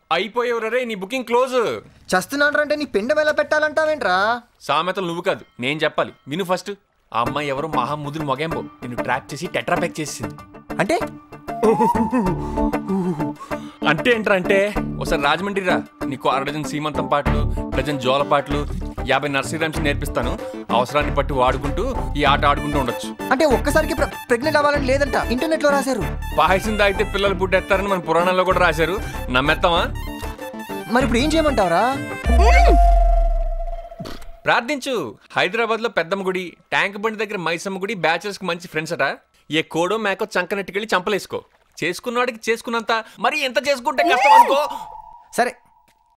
అయిపోయేవు రే నీ booking close చస్తున్నాడంటే నీ పిండం ఎలా పెట్టాలంటావేంట్రా సామెతలు నువ్వు కాదు నేను చెప్పాలి విను ఫస్ట్ ఆ అమ్మాయి ఎవరు మహా ముదురు మొగేంబో నిన్ను ట్రాప్ చేసి టెట్రా ప్యాక్ చేసింది అంటే అంటే ఏంట్రా అంటే ఒకసారి రాజమండ్రి రా నీకు అర డజన్ సీమంతం పాటలు డజన్ జోల పాటలు యాభై నర్సరీ రైమ్స్ నేర్పిస్తాను అవసరాన్ని బట్టి వాడుకుంటూ ఈ ఆట ఆడుకుంటూ ఉండొచ్చు అంటే ఒక్కసారికి ప్రెగ్నెంట్ అవ్వాలని లేదంట ఇంటర్నెట్ లో రాశారు పాయసం తాగితే పిల్లలు పుట్టేస్తారని మన పురాణాల్లో కూడా రాశారు నమ్మేస్తామా మరి ఇప్పుడు ఏం చేయమంటావరా ప్రార్థించు హైదరాబాద్ లో పెద్దమ్మ గుడి ట్యాంక్ బండి దగ్గర మైసమ్మ గుడి బ్యాచలర్స్ కి మంచి ఫ్రెండ్స్ అట ఏ కోడో మేకో చంకనెట్టుకెళ్ళి చంపలేసుకో చేసుకున్నవాడికి చేసుకున్నంత మరి ఎంత చేసుకుంటే కష్టం అనుకో సరే